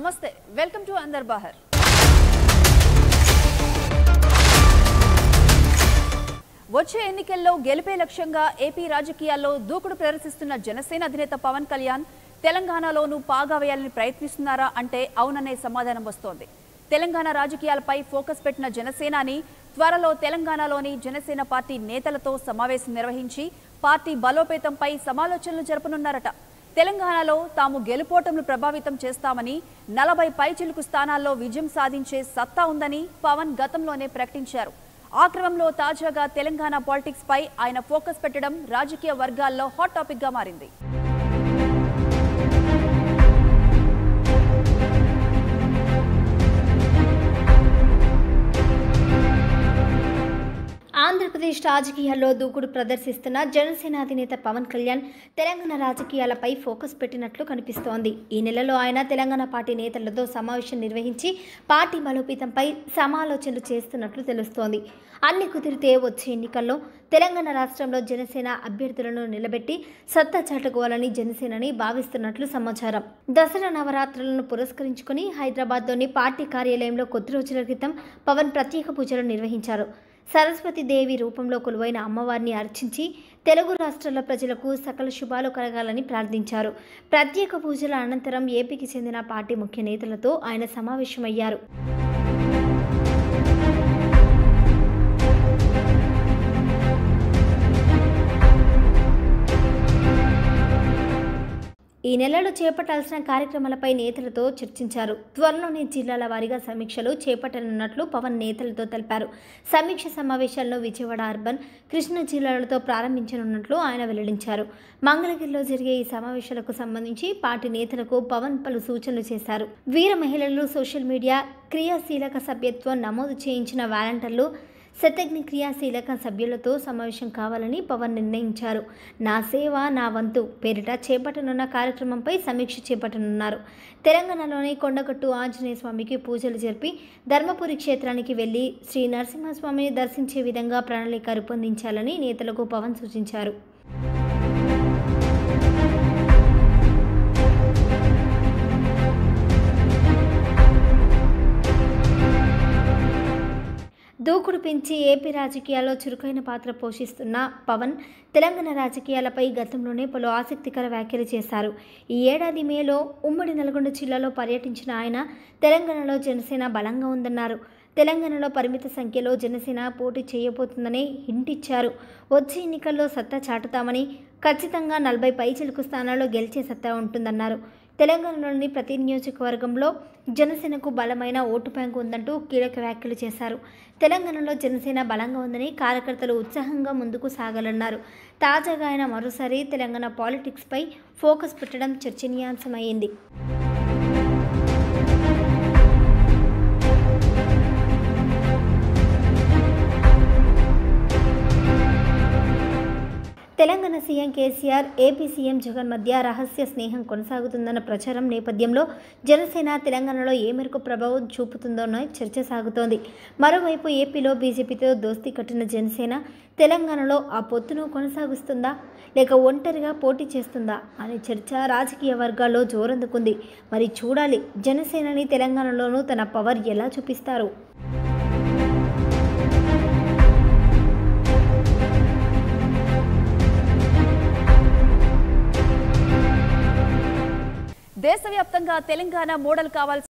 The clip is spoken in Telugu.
నమస్తే వెల్కమ్ టు అందర్ బహర్ వచ్చే ఎన్నికల్లో గెలిపే లక్ష్యంగా ఏపీ రాజకీయాల్లో దూకుడు ప్రదర్శిస్తున్న జనసేన అధినేత పవన్ కళ్యాణ్ తెలంగాణలోనూ పాగా వేయాలని ప్రయత్నిస్తున్నారా అంటే అవుననే సమాధానం వస్తోంది తెలంగాణ రాజకీయాలపై ఫోకస్ పెట్టిన జనసేనాని త్వరలో తెలంగాణలోని జనసేన పార్టీ నేతలతో సమావేశం నిర్వహించి పార్టీ బలోపేతంపై సమాలోచనలు జరపనున్నారట తెలంగాణలో తాము గెలుపోటములు ప్రభావితం చేస్తామని నలభై పైచిలుకు స్థానాల్లో విజయం సాధించే సత్తా ఉందని పవన్ గతంలోనే ప్రకటించారు ఆ క్రమంలో తాజాగా తెలంగాణ పాలిటిక్స్ పై ఆయన ఫోకస్ పెట్టడం రాజకీయ వర్గాల్లో హాట్ టాపిక్ గా మారింది ఆంధ్రప్రదేశ్ రాజకీయాల్లో దూకుడు ప్రదర్శిస్తున్న జనసేన అధినేత పవన్ కళ్యాణ్ తెలంగాణ రాజకీయాలపై ఫోకస్ పెట్టినట్లు కనిపిస్తోంది ఈ నెలలో ఆయన తెలంగాణ పార్టీ నేతలతో సమావేశం నిర్వహించి పార్టీ బలోపేతంపై సమాలోచనలు చేస్తున్నట్లు తెలుస్తోంది అన్ని కుదిరితే వచ్చే ఎన్నికల్లో తెలంగాణ రాష్ట్రంలో జనసేన అభ్యర్థులను నిలబెట్టి సత్తా చాటుకోవాలని జనసేనని భావిస్తున్నట్లు సమాచారం దసరా నవరాత్రులను పురస్కరించుకుని హైదరాబాద్లోని పార్టీ కార్యాలయంలో కొద్ది రోజుల క్రితం పవన్ ప్రత్యేక పూజలు నిర్వహించారు సరస్వతి దేవి రూపంలో కొలువైన అమ్మవారిని అర్చించి తెలుగు రాష్ట్రాల ప్రజలకు సకల శుభాలు కలగాలని ప్రార్థించారు ప్రత్యేక పూజల అనంతరం ఏపీకి చెందిన పార్టీ ముఖ్య నేతలతో ఆయన సమావేశమయ్యారు ఈ నెలలో చేపట్టాల్సిన కార్యక్రమాలపై నేతలతో చర్చించారు త్వరలోనే జిల్లాల వారీగా సమీక్షలు చేపట్టనున్నట్లు పవన్ నేతలతో తెలిపారు సమీక్ష సమావేశాలను విజయవాడ అర్బన్ కృష్ణా జిల్లాలతో ప్రారంభించనున్నట్లు ఆయన వెల్లడించారు మంగళగిరిలో జరిగే ఈ సమావేశాలకు సంబంధించి పార్టీ నేతలకు పవన్ పలు సూచనలు చేశారు వీర మహిళలు సోషల్ మీడియా క్రియాశీలక సభ్యత్వం నమోదు చేయించిన వాలంటీర్లు శతజ్ఞ క్రియాశీలక సభ్యులతో సమావేశం కావాలని పవన్ నిర్ణయించారు నా సేవ నా వంతు పేరిట చేపట్టనున్న కార్యక్రమంపై సమీక్ష చేపట్టనున్నారు తెలంగాణలోని కొండగట్టు ఆంజనేయ స్వామికి పూజలు జరిపి ధర్మపురి క్షేత్రానికి వెళ్లి శ్రీ నరసింహస్వామిని దర్శించే విధంగా ప్రణాళిక రూపొందించాలని నేతలకు పవన్ సూచించారు దూకుడు పెంచి ఏపీ రాజకీయాల్లో చురుకైన పాత్ర పోషిస్తున్న పవన్ తెలంగాణ రాజకీయాలపై గతంలోనే పలు ఆసక్తికర వ్యాఖ్యలు చేశారు ఈ ఏడాది మేలో ఉమ్మడి నల్గొండ జిల్లాలో పర్యటించిన ఆయన తెలంగాణలో జనసేన బలంగా ఉందన్నారు తెలంగాణలో పరిమిత సంఖ్యలో జనసేన పోటీ చేయబోతుందని హింట్ ఇచ్చారు వచ్చే ఎన్నికల్లో సత్తా చాటుతామని ఖచ్చితంగా నలభై పైచిలుకు స్థానాల్లో గెలిచే సత్తా ఉంటుందన్నారు తెలంగాణలోని ప్రతి నియోజకవర్గంలో జనసేనకు బలమైన ఓటు బ్యాంకు ఉందంటూ కీలక వ్యాఖ్యలు చేశారు తెలంగాణలో జనసేన బలంగా ఉందని కార్యకర్తలు ఉత్సాహంగా ముందుకు సాగాలన్నారు తాజాగా ఆయన మరోసారి తెలంగాణ పాలిటిక్స్పై ఫోకస్ పెట్టడం చర్చనీయాంశమైంది Telangana CM KCR AP CM Jagan మధ్య రహస్య స్నేహం కొనసాగుతుందన్న ప్రచారం నేపథ్యంలో జనసేన తెలంగాణలో ఏ మేరకు ప్రభావం చూపుతుందోనో చర్చ సాగుతోంది మరోవైపు ఏపీలో బీజేపీతో దోస్తీ కట్టిన జనసేన తెలంగాణలో ఆ పొత్తును కొనసాగిస్తుందా లేక ఒంటరిగా పోటీ చేస్తుందా అనే చర్చ రాజకీయ వర్గాల్లో జోరందుకుంది మరి చూడాలి జనసేనని తెలంగాణలోనూ తన పవర్ ఎలా చూపిస్తారు దేశవ్యాప్తంగా తెలంగాణ మోడల్ కావాల్సిన